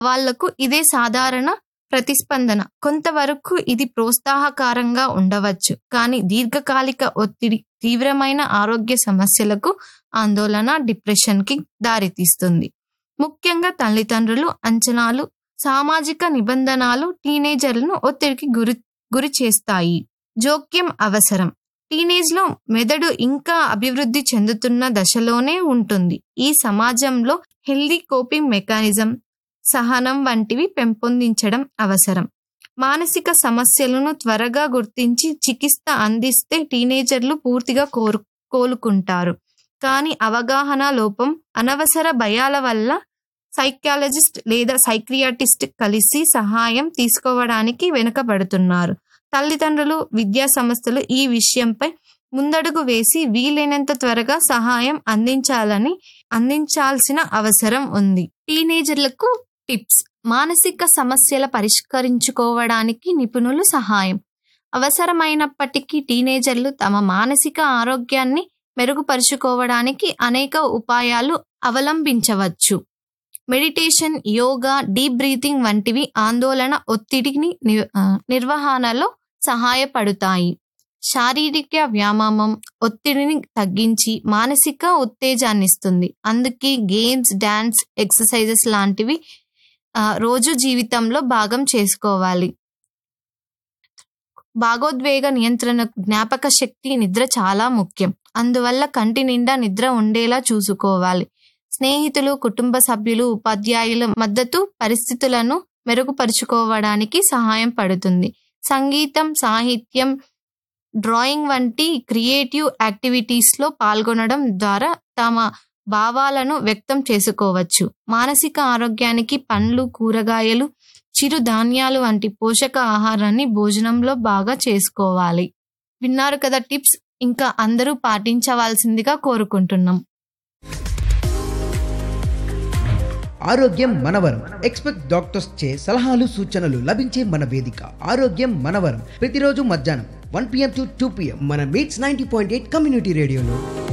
వాళ్లకు ఇదే సాధారణ ప్రతిస్పందన కొంతవరకు ఇది ప్రోత్సాహకారంగా ఉండవచ్చు కానీ దీర్ఘకాలిక ఒత్తిడి తీవ్రమైన ఆరోగ్య సమస్యలకు ఆందోళన డిప్రెషన్కి దారితీస్తుంది ముఖ్యంగా తల్లిదండ్రులు అంచనాలు సామాజిక నిబంధనలు టీనేజర్లను ఒత్తిడికి గురి గురి చేస్తాయి జోక్యం అవసరం టీనేజ్లో మెదడు ఇంకా అభివృద్ధి చెందుతున్న దశలోనే ఉంటుంది ఈ సమాజంలో హెల్దీ కోపింగ్ మెకానిజం సహనం వంటివి పెంపొందించడం అవసరం మానసిక సమస్యలను త్వరగా గుర్తించి చికిత్స అందిస్తే టీనేజర్లు పూర్తిగా కోరు కోలుకుంటారు కానీ అవగాహన లోపం అనవసర భయాల వల్ల సైకాలజిస్ట్ లేదా సైక్రియాటిస్ట్ కలిసి సహాయం తీసుకోవడానికి వెనుకబడుతున్నారు తల్లిదండ్రులు విద్యా సంస్థలు ఈ విషయంపై ముందడుగు వేసి వీలైనంత త్వరగా సహాయం అందించాలని అందించాల్సిన అవసరం ఉంది టీనేజర్లకు టిప్స్ మానసిక సమస్యల పరిష్కరించుకోవడానికి నిపుణులు సహాయం అవసరమైనప్పటికీ టీనేజర్లు తమ మానసిక ఆరోగ్యాన్ని మెరుగుపరుచుకోవడానికి అనేక ఉపాయాలు అవలంబించవచ్చు మెడిటేషన్ యోగా డీప్ బ్రీతింగ్ వంటివి ఆందోళన ఒత్తిడిని ని- ఆ, నిర్వహణలో సహాయపడుతాయి శారీరక వ్యాయామం ఒత్తిడిని తగ్గించి మానసిక ఉత్తేజాన్నిస్తుంది అందుకే గేమ్స్ డాన్స్ ఎక్సర్సైజెస్ లాంటివి ఆ, రోజు జీవితంలో భాగం చేసుకోవాలి భాగోద్వేగ నియంత్రణ జ్ఞాపక శక్తి నిద్ర చాలా ముఖ్యం అందువల్ల కంటి నిండా నిద్ర ఉండేలా చూసుకోవాలి స్నేహితులు కుటుంబ సభ్యులు ఉపాధ్యాయుల మద్దతు పరిస్థితులను మెరుగుపరుచుకోవడానికి సహాయం పడుతుంది సంగీతం సాహిత్యం డ్రాయింగ్ వంటి క్రియేటివ్ యాక్టివిటీస్లో పాల్గొనడం ద్వారా తమ భావాలను వ్యక్తం చేసుకోవచ్చు మానసిక ఆరోగ్యానికి పండ్లు కూరగాయలు చిరు ధాన్యాలు వంటి పోషక ఆహారాన్ని భోజనంలో బాగా చేసుకోవాలి విన్నారు కదా టిప్స్ ఇంకా అందరూ పాటించవలసిందిగా కోరుకుంటున్నాం ఆరోగ్యం మనవరం ఎక్స్పెక్ట్ డాక్టర్స్ చే సలహాలు సూచనలు లభించే మన వేదిక ఆరోగ్యం మనవరం ప్రతిరోజు మధ్యాహ్నం one P M to two P M మన మీట్స్ నైన్టీ పాయింట్ ఎయిట్ కమ్యూనిటీ రేడియోలో